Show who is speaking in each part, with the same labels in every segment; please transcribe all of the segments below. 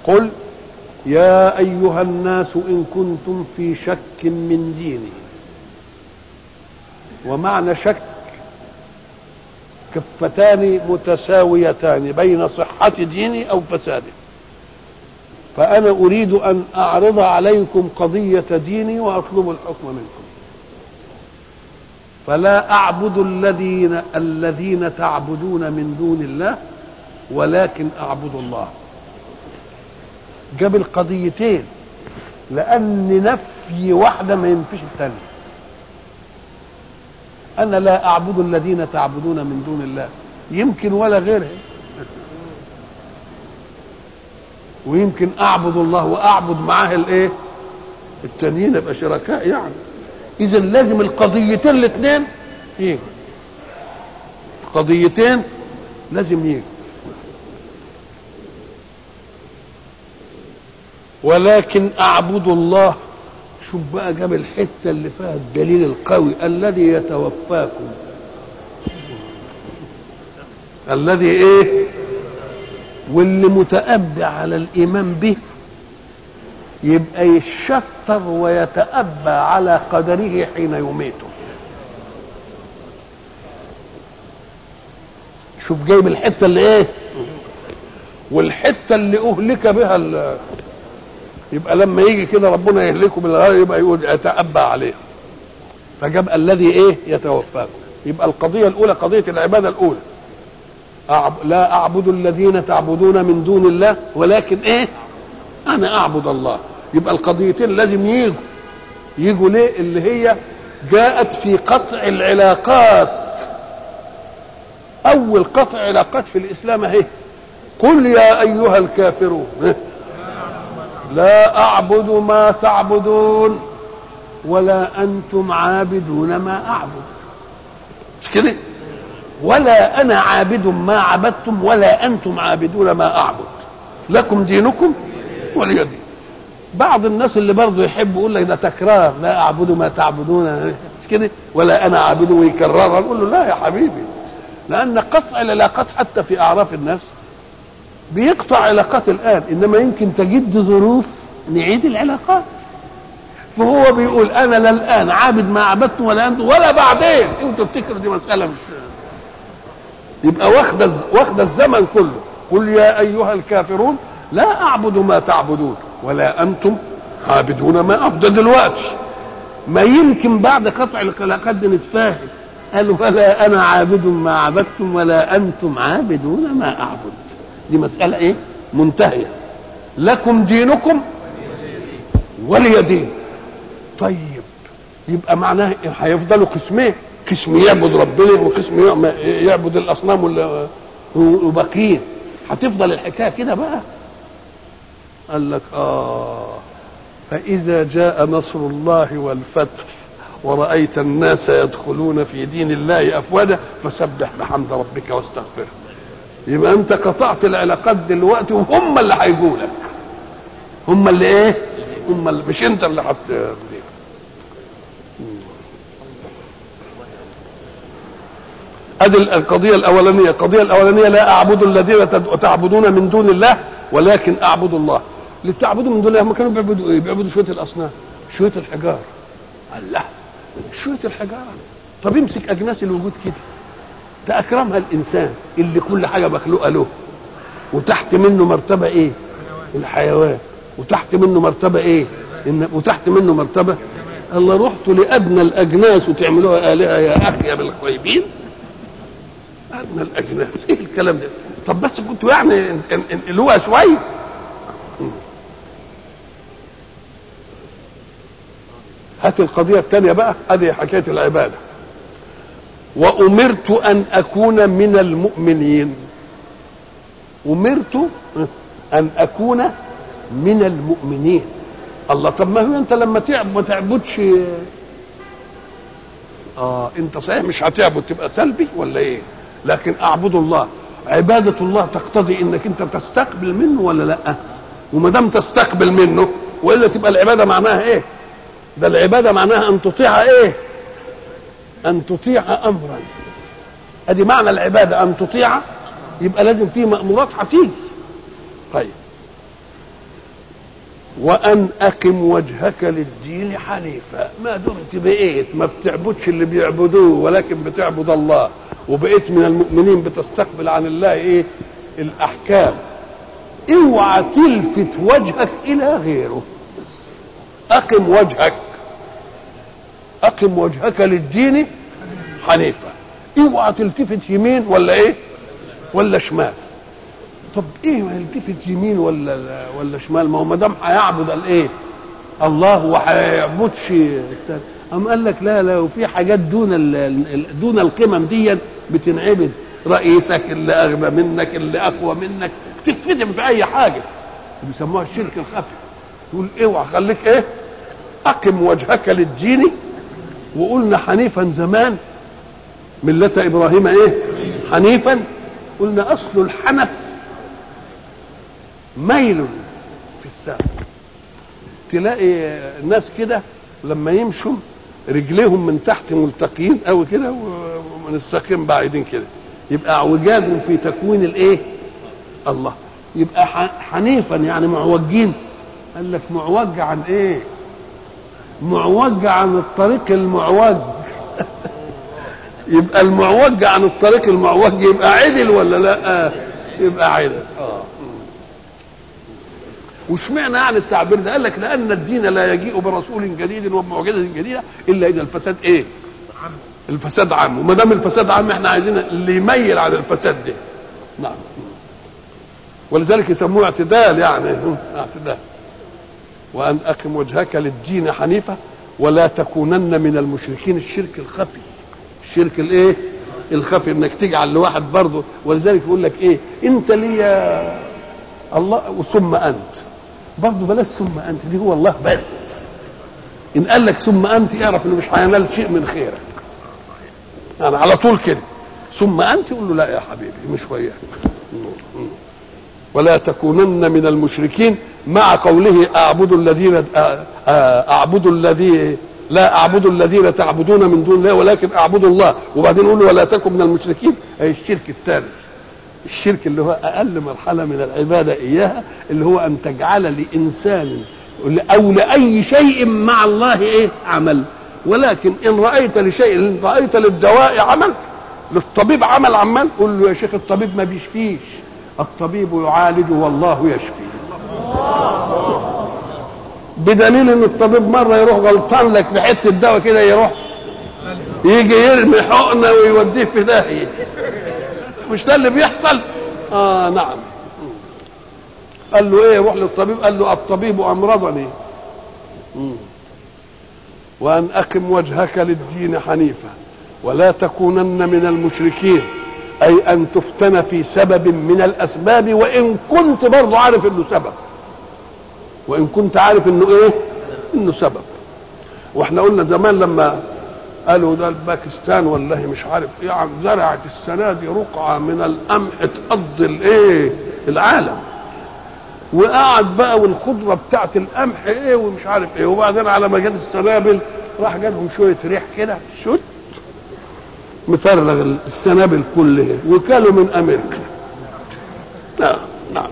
Speaker 1: قل يا ايها الناس ان كنتم في شك من ديني ومعنى شك كفتان متساويتان بين صحة ديني أو فساده فأنا أريد أن أعرض عليكم قضية ديني وأطلب الحكم منكم فلا أعبد الذين الذين تعبدون من دون الله ولكن أعبد الله جاب القضيتين لأن نفي واحدة ما ينفيش الثانية أنا لا أعبد الذين تعبدون من دون الله يمكن ولا غيره ويمكن أعبد الله وأعبد معاه الإيه؟ التانيين يبقى شركاء يعني إذا لازم القضيتين الاثنين يجوا قضيتين لازم يجوا ولكن أعبد الله شوف بقى جاب الحته اللي فيها الدليل القوي الذي يتوفاكم الذي ايه واللي متأبى على الإيمان به يبقى يشطر ويتأبى على قدره حين يميته شوف جايب الحتة اللي ايه والحتة اللي أهلك بها ال- يبقى لما يجي كده ربنا يهلكه بالغاية يبقى يقول يتأبى عليه فجاب الذي ايه يتوفاكم يبقى القضية الأولى قضية العبادة الأولى أعب... لا أعبد الذين تعبدون من دون الله ولكن ايه أنا أعبد الله يبقى القضيتين لازم يجوا يجوا ليه اللي هي جاءت في قطع العلاقات أول قطع علاقات في الإسلام اهي قل يا أيها الكافرون لا أعبد ما تعبدون ولا أنتم عابدون ما أعبد مش كده ولا أنا عابد ما عبدتم ولا أنتم عابدون ما أعبد لكم دينكم ولي دين بعض الناس اللي برضه يحب يقول لك ده تكرار لا أعبد ما تعبدون مش كده ولا أنا عابد ويكررها نقول له لا يا حبيبي لأن قطع العلاقات حتى في أعراف الناس بيقطع علاقات الآن إنما يمكن تجد ظروف نعيد العلاقات فهو بيقول أنا لا الآن عابد ما عبدتم ولا أنتم ولا بعدين أنتوا تفتكروا دي مسألة مش يبقى واخدة واخدة الزمن كله قل يا أيها الكافرون لا أعبد ما تعبدون ولا أنتم عابدون ما أعبد ده دلوقتي ما يمكن بعد قطع العلاقات دي نتفاهم قال ولا أنا عابد ما عبدتم ولا أنتم عابدون ما أعبد دي مسألة إيه منتهية لكم دينكم ولي دين طيب يبقى معناه إيه؟ هيفضلوا قسمين قسم يعبد ربنا وقسم يعم- يعبد الأصنام وال- وباقيين هتفضل الحكاية كده بقى قال لك آه فإذا جاء نصر الله والفتح ورأيت الناس يدخلون في دين الله أفواجا فسبح بحمد ربك واستغفره يبقى انت قطعت العلاقات دلوقتي وهم اللي هيجوا لك هم اللي ايه هم اللي مش انت اللي هت ادي القضيه الاولانيه القضيه الاولانيه لا اعبد الذين تد- تعبدون من دون الله ولكن اعبد الله اللي بتعبدوا من دون الله هم كانوا بيعبدوا ايه بيعبدوا شويه الاصنام شويه الحجار الله شويه الحجاره طب امسك اجناس الوجود كده ده اكرمها الانسان اللي كل حاجه مخلوقه له وتحت منه مرتبه ايه الحيوان وتحت منه مرتبه ايه إن وتحت منه مرتبه الله رحتوا لادنى الاجناس وتعملوها الهه يا اخي بالخيبين ادنى الاجناس ايه الكلام ده طب بس كنتوا يعني ان- ان- انقلوها شويه هات القضيه الثانيه بقى هذه حكايه العباده وأمرت أن أكون من المؤمنين أمرت أن أكون من المؤمنين الله طب ما هو أنت لما تعب ما تعبدش آه أنت صحيح مش هتعبد تبقى سلبي ولا إيه؟ لكن أعبد الله عبادة الله تقتضي إنك أنت تستقبل منه ولا لأ؟ وما دام تستقبل منه وإلا تبقى العبادة معناها إيه؟ ده العبادة معناها أن تطيع إيه؟ ان تطيع امرا ادي معنى العباده ان تطيع يبقى لازم في مامورات هتيجي طيب وان اقم وجهك للدين حنيفا ما دمت بقيت ما بتعبدش اللي بيعبدوه ولكن بتعبد الله وبقيت من المؤمنين بتستقبل عن الله ايه الاحكام اوعى تلفت وجهك الى غيره اقم وجهك اقم وجهك للدين حنيفا اوعى تلتفت يمين ولا ايه ولا شمال طب ايه ما يلتفت يمين ولا ولا شمال ما هو ما دام هيعبد الايه الله وهيعبدش التاني أم قال لك لا لا وفي حاجات دون ال دون القمم دي بتنعبد رئيسك اللي اغنى منك اللي اقوى منك تتفتن في اي حاجه بيسموها الشرك الخفي يقول اوعى خليك ايه اقم وجهك للدين وقلنا حنيفا زمان ملة ابراهيم ايه حنيفا قلنا اصل الحنف ميل في الساق تلاقي ناس كده لما يمشوا رجليهم من تحت ملتقين قوي كده ومن الساقين بعيدين كده يبقى اعوجاج في تكوين الايه الله يبقى حنيفا يعني معوجين قال لك معوج عن ايه معوج عن الطريق المعوج يبقى المعوج عن الطريق المعوج يبقى عدل ولا لا آه. يبقى عدل اه واشمعنى يعني التعبير ده قال لك لان الدين لا يجيء برسول جديد وبمعجزه جديده الا اذا الفساد ايه الفساد عام وما دام الفساد عام احنا عايزين اللي يميل عن الفساد ده نعم ولذلك يسموه اعتدال يعني اعتدال وان اقم وجهك للدين حنيفه ولا تكونن من المشركين الشرك الخفي الشرك الايه الخفي انك تجعل لواحد برضه ولذلك يقول لك ايه انت لي الله ثم انت برضه بلاش ثم انت دي هو الله بس ان قال لك ثم انت اعرف انه مش هينال شيء من خيرك يعني على طول كده ثم انت يقول له لا يا حبيبي مش وياك ولا تكونن من المشركين مع قوله اعبد الذين اعبد الذي لا اعبد الذين تعبدون من دون الله ولكن اعبد الله وبعدين يقول ولا تكن من المشركين اي الشرك الثالث الشرك اللي هو اقل مرحله من العباده اياها اللي هو ان تجعل لانسان او لاي شيء مع الله ايه عمل ولكن ان رايت لشيء ان رايت للدواء عمل للطبيب عمل عمال قول له يا شيخ الطبيب ما بيشفيش الطبيب يعالج والله يشفي بدليل ان الطبيب مره يروح غلطان لك في حته دواء كده يروح يجي يرمي حقنه ويوديه في داهيه مش ده اللي بيحصل اه نعم قال له ايه روح للطبيب قال له الطبيب امرضني وان اقم وجهك للدين حنيفا ولا تكونن من المشركين اي ان تفتن في سبب من الاسباب وان كنت برضه عارف انه سبب وان كنت عارف انه ايه انه سبب واحنا قلنا زمان لما قالوا ده الباكستان والله مش عارف ايه عم زرعت السنه دي رقعه من القمح تقضي الايه العالم وقعد بقى والخضره بتاعت القمح ايه ومش عارف ايه وبعدين على ما جت السنابل راح جالهم شويه ريح كده شت مفرغ السنابل كلها وكالوا من امريكا نعم نعم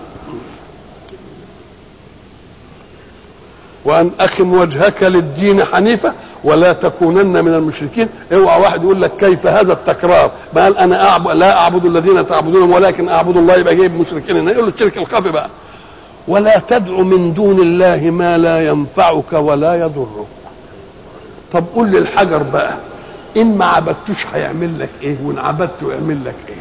Speaker 1: وان اقم وجهك للدين حنيفه ولا تكونن من المشركين اوعى واحد يقول لك كيف هذا التكرار ما قال انا أعبد لا اعبد الذين تعبدونهم ولكن اعبد الله يبقى جايب مشركين هنا يقول له الشرك الخفي بقى ولا تدع من دون الله ما لا ينفعك ولا يضرك طب قول للحجر بقى ان ما عبدتوش هيعمل لك ايه وان عبدته يعمل لك ايه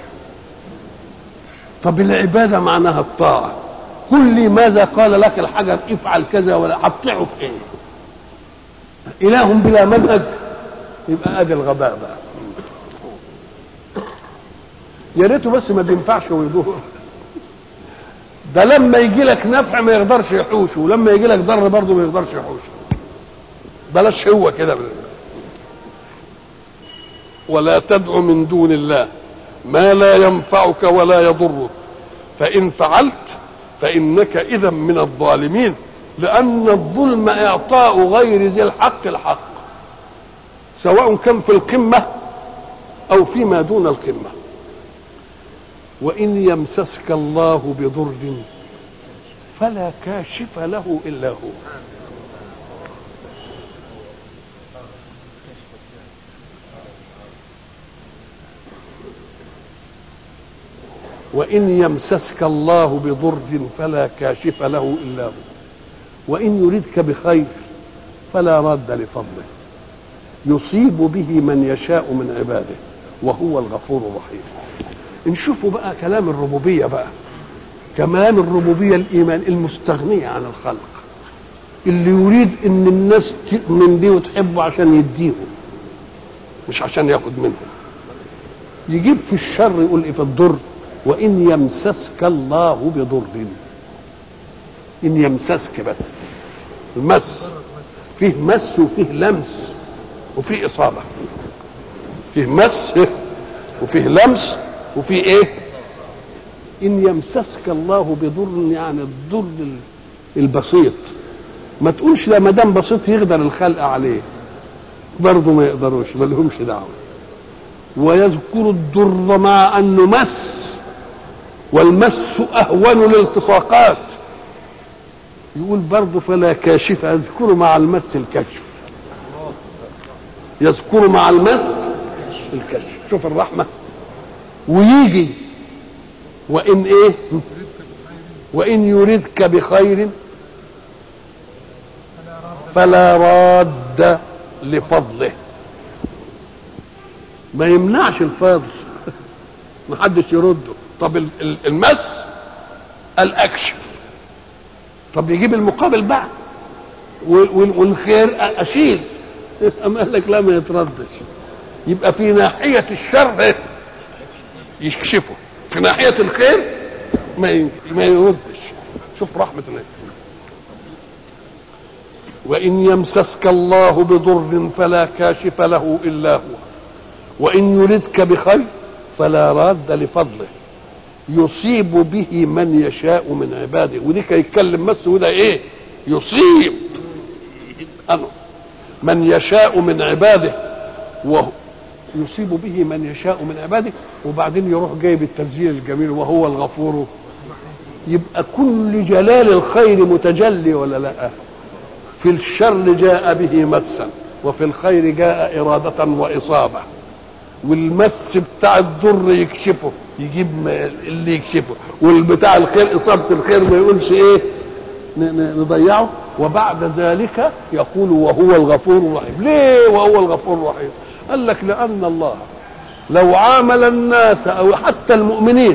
Speaker 1: طب العباده معناها الطاعه قل لي ماذا قال لك الحجر افعل كذا ولا هتطيعه في ايه اله بلا منهج يبقى ادي الغباء بقى يا ريته بس ما بينفعش ويضر ده لما يجي لك نفع ما يقدرش يحوشه ولما يجي لك ضر برضه ما يقدرش يحوشه بلاش هو كده ولا تدع من دون الله ما لا ينفعك ولا يضرك فإن فعلت فإنك إذا من الظالمين لأن الظلم إعطاء غير ذي الحق الحق سواء كان في القمة أو فيما دون القمة وإن يمسسك الله بضر فلا كاشف له الا هو وإن يمسسك الله بضر فلا كاشف له إلا هو وإن يردك بخير فلا راد لفضله يصيب به من يشاء من عباده وهو الغفور الرحيم نشوفوا بقى كلام الربوبية بقى كمان الربوبية الإيمان المستغنية عن الخلق اللي يريد ان الناس تؤمن بيه وتحبه عشان يديهم مش عشان ياخد منهم يجيب في الشر يقول ايه في الضر وان يمسسك الله بضر ان يمسسك بس المس فيه مس وفيه لمس وفيه اصابه فيه مس وفيه لمس وفيه ايه ان يمسسك الله بضر يعني الضر البسيط ما تقولش لا ما دام بسيط يقدر الخلق عليه برضه ما يقدروش ما لهمش دعوه ويذكر الضر مع انه مس والمس اهون الالتصاقات يقول برضه فلا كاشف يذكر مع المس الكشف يذكر مع المس الكشف شوف الرحمه ويجي وان ايه وان يردك بخير فلا راد لفضله ما يمنعش الفضل ما حدش يرده طب المس الاكشف طب يجيب المقابل بقى والخير اشيل اما قال لك لا ما يتردش يبقى في ناحيه الشر يكشفه في ناحيه الخير ما ما يردش شوف رحمه الله وإن يمسسك الله بضر فلا كاشف له إلا هو وإن يردك بخير فلا راد لفضله يصيب به من يشاء من عباده ودي يتكلم بس وده ايه يصيب أنا من يشاء من عباده وهو يصيب به من يشاء من عباده وبعدين يروح جايب التسجيل الجميل وهو الغفور يبقى كل جلال الخير متجلي ولا لا في الشر جاء به مسا وفي الخير جاء إرادة وإصابة والمس بتاع الضر يكشفه يجيب اللي يكشفه والبتاع الخير إصابة الخير ما يقولش إيه نضيعه وبعد ذلك يقول وهو الغفور الرحيم ليه وهو الغفور الرحيم قال لك لأن الله لو عامل الناس أو حتى المؤمنين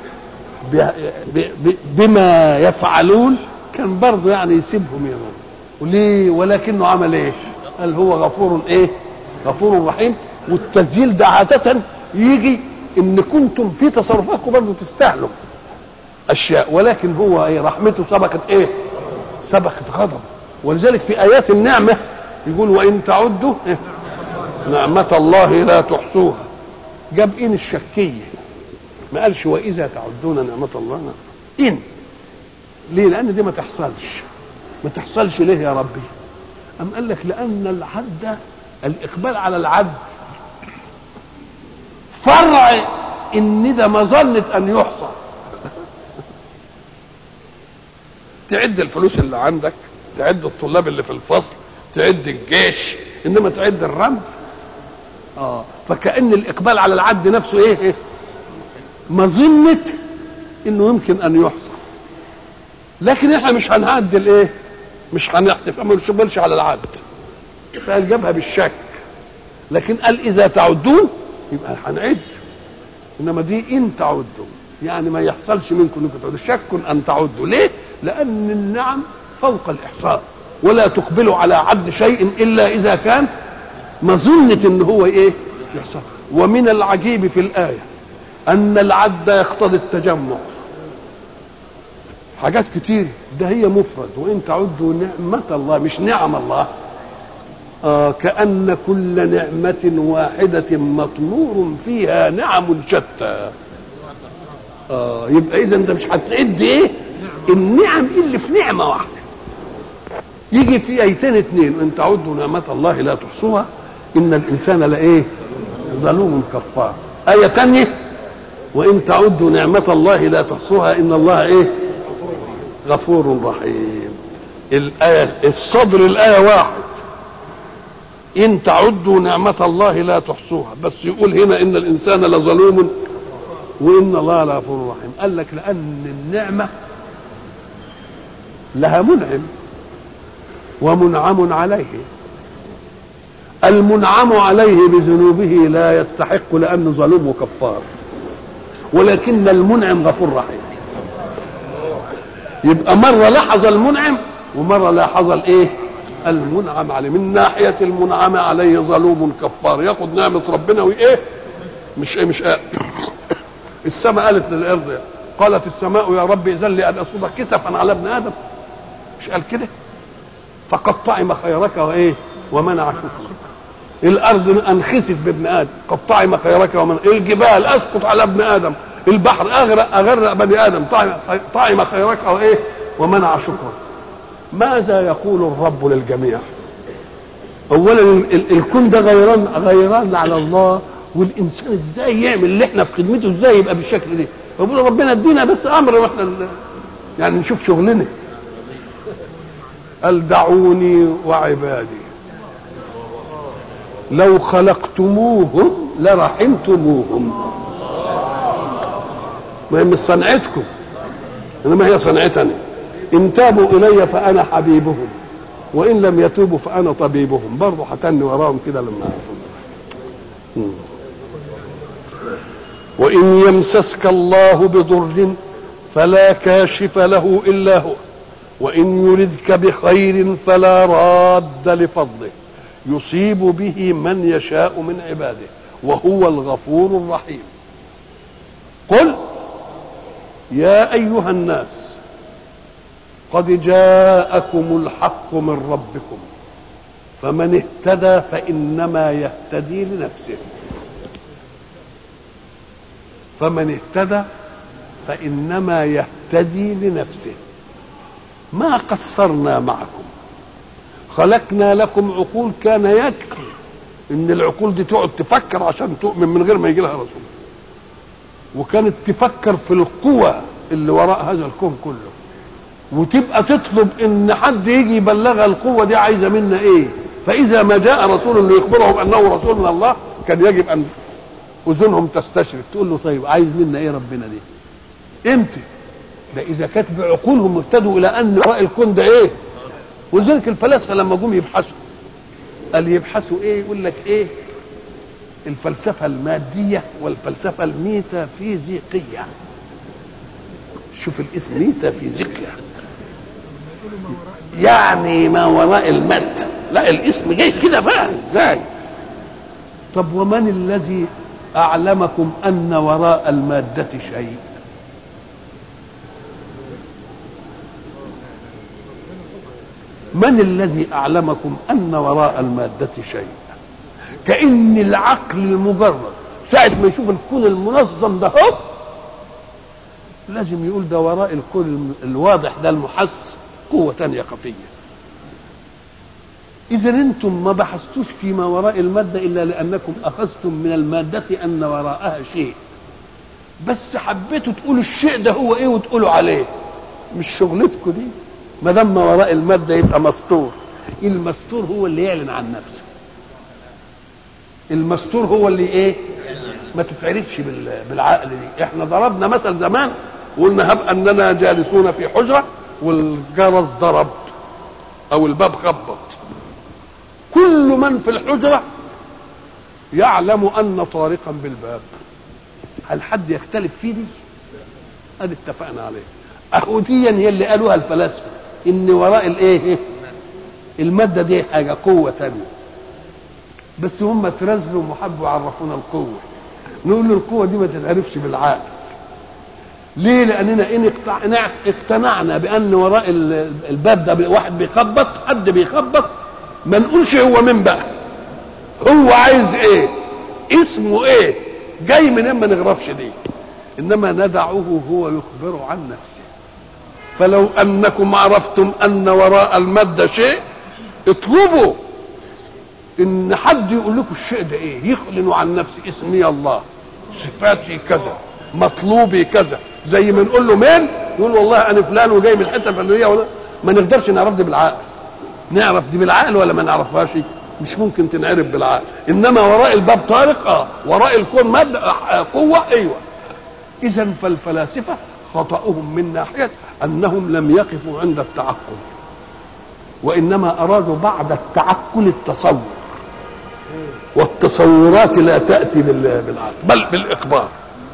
Speaker 1: بما يفعلون كان برضه يعني يسيبهم يوم وليه ولكنه عمل ايه قال هو غفور ايه غفور رحيم والتسجيل ده عادة يجي ان كنتم في تصرفاتكم برضه تستاهلوا اشياء ولكن هو ايه رحمته سبقت ايه سبقت غضب ولذلك في ايات النعمه يقول وان تعدوا إيه؟ نعمة الله لا تحصوها جاب ان الشكية ما قالش واذا تعدون نعمة الله نعم. ان ليه لان دي ما تحصلش ما تحصلش ليه يا ربي أم قال لك لأن العد الإقبال على العد فرع إن ده مظنة أن يحصى تعد الفلوس اللي عندك تعد الطلاب اللي في الفصل تعد الجيش انما تعد الرمل اه فكأن الإقبال على العد نفسه ايه, إيه؟ مظنة انه يمكن ان يحصى لكن احنا مش هنعدل ايه مش هنحسب ما نشتغلش على العد فقال جابها بالشك لكن قال اذا تعدون يبقى هنعد انما دي ان تعدوا يعني ما يحصلش منكم انكم تعدوا شك ان تعدوا ليه لان النعم فوق الاحصاء ولا تقبلوا على عد شيء الا اذا كان مظنة ان هو ايه يحصل ومن العجيب في الايه ان العد يقتضي التجمع حاجات كتير ده هي مفرد وان تعدوا نعمة الله مش نعم الله آه كأن كل نعمة واحدة مطمور فيها نعم شتى آه يبقى إذا أنت مش هتعد إيه؟ النعم اللي في نعمة واحدة يجي في آيتين اتنين إن تعدوا نعمة الله لا تحصوها إن الإنسان لإيه؟ ظلوم كفار آية تانية وإن تعدوا نعمة الله لا تحصوها إن الله إيه؟ غفور رحيم الآية الصدر الآية واحد إن تعدوا نعمة الله لا تحصوها بس يقول هنا إن الإنسان لظلوم وإن الله لغفور رحيم قال لك لأن النعمة لها منعم ومنعم عليه المنعم عليه بذنوبه لا يستحق لأنه ظلوم وكفار ولكن المنعم غفور رحيم يبقى مرة لحظ المنعم ومرة لاحظ الايه المنعم عليه من ناحية المنعم عليه ظلوم كفار ياخد نعمة ربنا وايه مش ايه مش ايه السماء قالت للارض قالت السماء يا رب اذن لي ان اصود كسفا على ابن ادم مش قال كده فقد طعم خيرك وايه ومنع شكرك الارض انخسف بابن ادم قد طعم خيرك ومن الجبال اسقط على ابن ادم البحر اغرق اغرق بني ادم طعم طعم خيرك وايه ومنع شكرك ماذا يقول الرب للجميع اولا الكون ده غيران غيران على الله والانسان ازاي يعمل اللي احنا في خدمته ازاي يبقى بالشكل ده فبقول ربنا ادينا بس امر واحنا يعني نشوف شغلنا قال دعوني وعبادي لو خلقتموهم لرحمتموهم ما هي مش صنعتكم انما هي صنعتني ان تابوا الي فانا حبيبهم وان لم يتوبوا فانا طبيبهم برضه هتني وراهم كده لما وان يمسسك الله بضر فلا كاشف له الا هو وان يردك بخير فلا راد لفضله يصيب به من يشاء من عباده وهو الغفور الرحيم قل يا ايها الناس قد جاءكم الحق من ربكم فمن اهتدى فانما يهتدي لنفسه فمن اهتدى فانما يهتدي لنفسه ما قصرنا معكم خلقنا لكم عقول كان يكفي ان العقول دي تقعد تفكر عشان تؤمن من غير ما يجي لها رسول وكانت تفكر في القوى اللي وراء هذا الكون كله وتبقى تطلب ان حد يجي يبلغها القوه دي عايزه منا ايه فاذا ما جاء رسول ليخبرهم انه رسول من الله كان يجب ان اذنهم تستشرف تقول له طيب عايز منا ايه ربنا دي امتى ده اذا كانت بعقولهم ابتدوا الى ان وراء الكون ده ايه ولذلك الفلاسفه لما جم يبحثوا قال يبحثوا ايه يقول لك ايه الفلسفه الماديه والفلسفه الميتافيزيقيه شوف الاسم ميتافيزيقيا يعني ما وراء المادة لا الاسم جاي كده بقى ازاي طب ومن الذي اعلمكم ان وراء المادة شيء من الذي اعلمكم ان وراء المادة شيء كأن العقل المجرد ساعة ما يشوف الكون المنظم ده هوب لازم يقول ده وراء الكون الواضح ده المحس قوة تانية خفية إذا أنتم ما بحثتوش فيما وراء المادة إلا لأنكم أخذتم من المادة أن وراءها شيء بس حبيتوا تقولوا الشيء ده هو إيه وتقولوا عليه مش شغلتكم دي ما دام ما وراء المادة يبقى مستور المستور هو اللي يعلن عن نفسه المستور هو اللي ايه ما تتعرفش بالعقل دي احنا ضربنا مثل زمان وقلنا هب اننا جالسون في حجره والجرس ضرب او الباب خبط كل من في الحجره يعلم ان طارقا بالباب هل حد يختلف في دي ادي اتفقنا عليه اهوديا هي اللي قالوها الفلاسفه ان وراء الايه الماده دي حاجه قوه تانية بس هم ترزلوا وحبوا يعرفونا القوه نقول له القوه دي ما تتعرفش بالعقل ليه لاننا ان اقتنعنا بان وراء الباب ده واحد بيخبط حد بيخبط ما نقولش هو مين بقى هو عايز ايه اسمه ايه جاي منين ما نغرفش دي انما ندعه هو يخبر عن نفسه فلو انكم عرفتم ان وراء الماده شيء اطلبوا ان حد يقول لكم الشيء ده ايه يخلن عن نفسه اسمي الله صفاتي كذا مطلوبي كذا زي ما نقول له مين يقول والله انا فلان وجاي من الحته الفلانيه ولا ما نقدرش نعرف دي بالعقل نعرف دي بالعقل ولا ما نعرفهاش مش ممكن تنعرف بالعقل انما وراء الباب طارق اه وراء الكون مادة آه قوه ايوه اذا فالفلاسفه خطأهم من ناحيه انهم لم يقفوا عند التعقل وانما ارادوا بعد التعقل التصور والتصورات لا تاتي بالعقل بل بالاخبار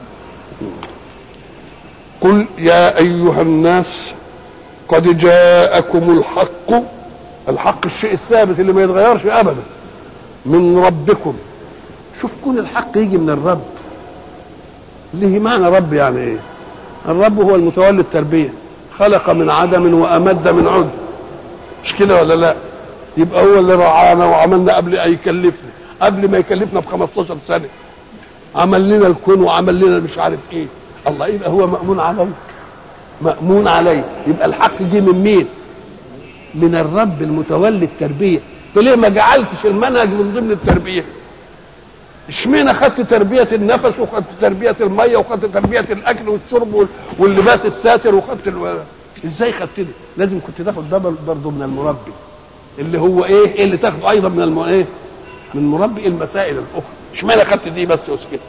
Speaker 1: قل يا ايها الناس قد جاءكم الحق الحق الشيء الثابت اللي ما يتغيرش ابدا من ربكم شوف كون الحق يجي من الرب ليه معنى رب يعني ايه الرب هو المتولي التربيه خلق من عدم وامد من عد مش كده ولا لا يبقى هو اللي رعانا وعملنا قبل ان يكلفنا قبل ما يكلفنا ب 15 سنه عمل لنا الكون وعمل لنا مش عارف ايه الله يبقى هو مأمون عليه مأمون عليه يبقى الحق جه من مين من الرب المتولي التربيه فليه ما جعلتش المنهج من ضمن التربيه اشمعنى خدت تربيه النفس وخدت تربيه الميه وخدت تربيه الاكل والشرب واللباس الساتر وخدت الو... ازاي خدت دي لازم كنت تاخد ده برضه من المربي اللي هو ايه, إيه اللي تاخده ايضا من الم... ايه من مربي المسائل الاخرى اشمعنى خدت دي بس وسكت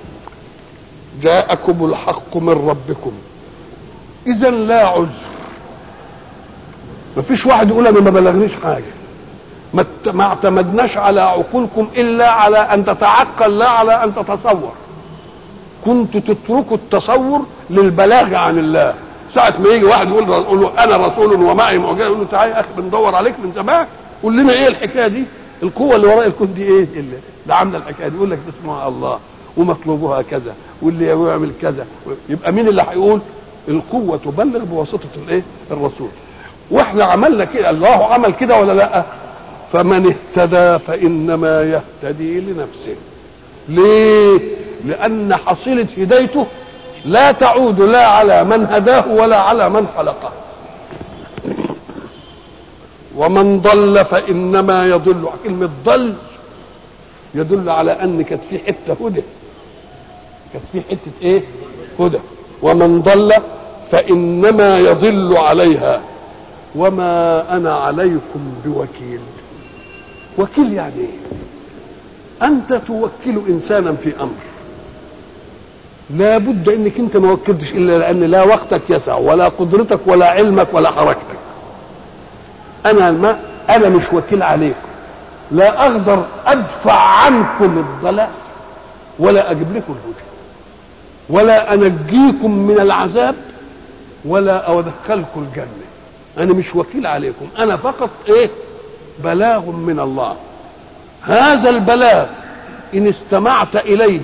Speaker 1: جاءكم الحق من ربكم اذا لا عذر ما فيش واحد يقول انا ما بلغنيش حاجه ما ما اعتمدناش على عقولكم الا على ان تتعقل لا على ان تتصور كنت تتركوا التصور للبلاغ عن الله ساعة ما يجي واحد يقول يقول له انا رسول ومعي معجزه يقول له تعالى يا اخي بندور عليك من زمان قول لنا ايه الحكايه دي؟ القوه اللي وراء الكون دي ايه اللي ده عامله الحكايه دي يقول لك اسمها الله ومطلوبها كذا واللي يعمل كذا يبقى مين اللي هيقول؟ القوه تبلغ بواسطه الايه؟ الرسول واحنا عملنا كده الله عمل كده ولا لا؟ فمن اهتدى فانما يهتدي لنفسه ليه لان حصيله هدايته لا تعود لا على من هداه ولا على من خلقه ومن ضل فانما يضل كلمه ضل يدل على ان كانت في حته هدى كانت في حته ايه هدى ومن ضل فانما يضل عليها وما انا عليكم بوكيل وكيل يعني ايه انت توكل انسانا في امر لا بد انك انت ما وكلتش الا لان لا وقتك يسع ولا قدرتك ولا علمك ولا حركتك انا ما انا مش وكيل عليكم لا اقدر ادفع عنكم الضلال ولا اجيب لكم الهدى ولا انجيكم من العذاب ولا ادخلكم الجنه انا مش وكيل عليكم انا فقط ايه بلاغ من الله هذا البلاغ ان استمعت اليه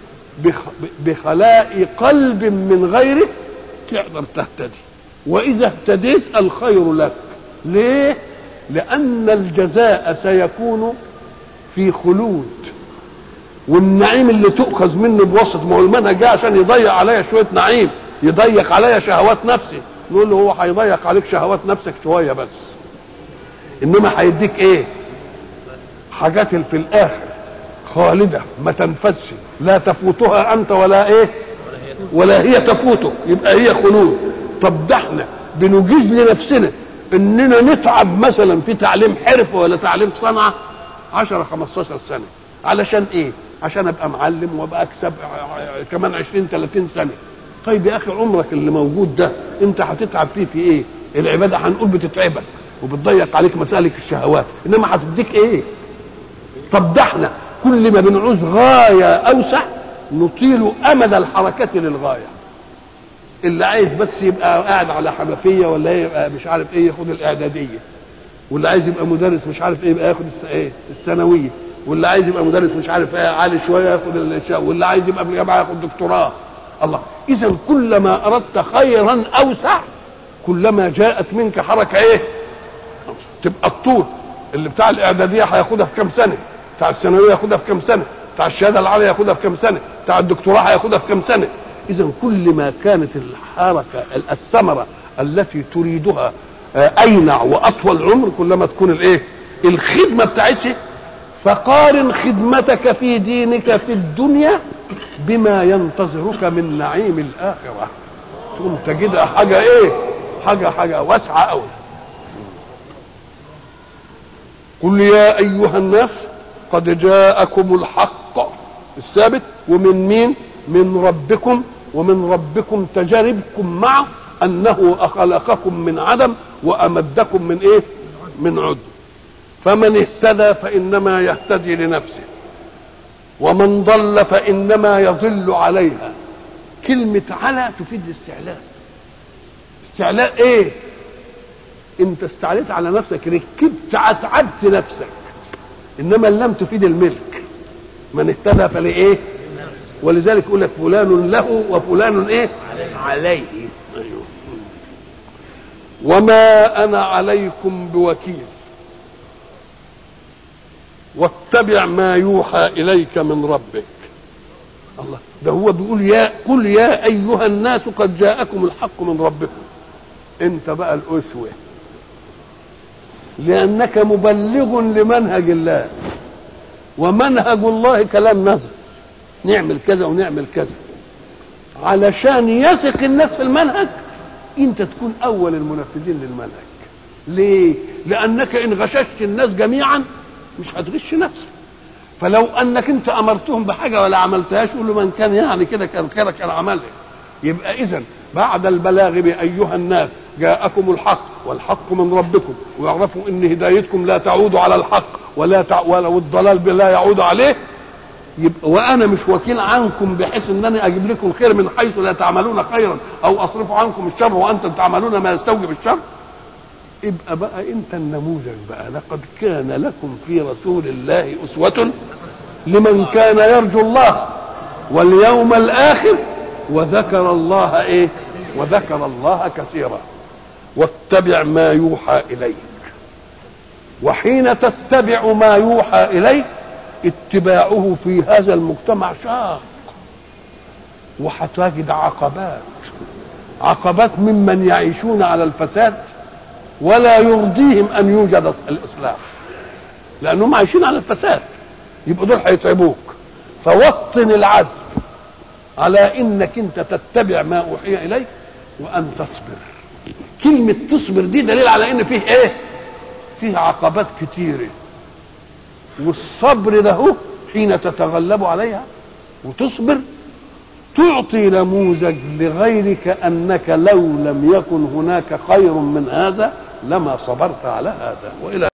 Speaker 1: بخلاء قلب من غيره تقدر تهتدي واذا اهتديت الخير لك ليه لان الجزاء سيكون في خلود والنعيم اللي تؤخذ منه بوسط ما هو المنهج جاء عشان يضيق عليا شويه نعيم يضيق عليا شهوات نفسي نقول له هو هيضيق عليك شهوات نفسك شويه بس انما هيديك ايه حاجات في الاخر خالده ما تنفذش لا تفوتها انت ولا ايه ولا هي تفوتك يبقى هي خلود طب ده احنا بنجيز لنفسنا اننا نتعب مثلا في تعليم حرفه ولا تعليم صنعه 10 15 سنه علشان ايه عشان ابقى معلم وابقى اكسب كمان 20 30 سنه طيب يا اخي عمرك اللي موجود ده انت هتتعب فيه في ايه العباده هنقول بتتعبك وبتضيق عليك مسالك الشهوات انما هتديك ايه طب ده احنا كل ما بنعوز غايه اوسع نطيل امد الحركه للغايه اللي عايز بس يبقى قاعد على حنفيه ولا يبقى مش عارف ايه ياخد الاعداديه واللي عايز يبقى مدرس مش عارف ايه يبقى ياخد ايه الثانويه واللي عايز يبقى مدرس مش عارف ايه عالي شويه ياخد الشاو واللي عايز يبقى في الجامعه ياخد دكتوراه الله اذا كلما اردت خيرا اوسع كلما جاءت منك حركه ايه تبقى الطول اللي بتاع الاعداديه هياخدها في كام سنه بتاع الثانويه ياخدها في كام سنه بتاع الشهاده العاليه ياخدها في كام سنه بتاع الدكتوراه هياخدها في كام سنه اذا كل ما كانت الحركه الثمره التي تريدها اينع واطول عمر كلما تكون الايه الخدمه بتاعتها فقارن خدمتك في دينك في الدنيا بما ينتظرك من نعيم الاخره تقوم تجدها حاجه ايه حاجه حاجه واسعه قوي قل يا ايها الناس قد جاءكم الحق الثابت ومن مين من ربكم ومن ربكم تجاربكم معه انه خلقكم من عدم وامدكم من ايه من عد فمن اهتدى فانما يهتدي لنفسه ومن ضل فانما يضل عليها كلمه على تفيد الاستعلاء استعلاء ايه انت استعليت على نفسك ركبت اتعبت نفسك انما لم تفيد الملك من اهتدى فلايه ولذلك يقول لك فلان له وفلان ايه عليه أيوه. وما انا عليكم بوكيل واتبع ما يوحى اليك من ربك الله ده هو بيقول يا قل يا ايها الناس قد جاءكم الحق من ربكم انت بقى الاسوه لانك مبلغ لمنهج الله ومنهج الله كلام نظر نعمل كذا ونعمل كذا علشان يثق الناس في المنهج انت تكون اول المنفذين للمنهج ليه لانك ان غششت الناس جميعا مش هتغش نفسك فلو انك انت امرتهم بحاجه ولا عملتهاش قول له من كان يعني كده كان خيرك كان عملها يبقى اذا بعد البلاغ بايها الناس جاءكم الحق والحق من ربكم ويعرفوا ان هدايتكم لا تعود على الحق ولا تع... ولو الضلال لا يعود عليه يبقى وانا مش وكيل عنكم بحيث انني اجيب لكم الخير من حيث لا تعملون خيرا او اصرف عنكم الشر وانتم تعملون ما يستوجب الشر يبقى بقى انت النموذج بقى لقد كان لكم في رسول الله اسوه لمن كان يرجو الله واليوم الاخر وذكر الله ايه وذكر الله كثيرا واتبع ما يوحى اليك وحين تتبع ما يوحى اليك اتباعه في هذا المجتمع شاق وهتجد عقبات عقبات ممن يعيشون على الفساد ولا يرضيهم ان يوجد الاصلاح لانهم عايشين على الفساد يبقوا دول هيتعبوك فوطن العزم على انك انت تتبع ما اوحي اليك وان تصبر كلمه تصبر دي دليل على ان فيه ايه فيه عقبات كتيره والصبر ده حين تتغلب عليها وتصبر تعطي نموذج لغيرك انك لو لم يكن هناك خير من هذا لما صبرت على هذا والى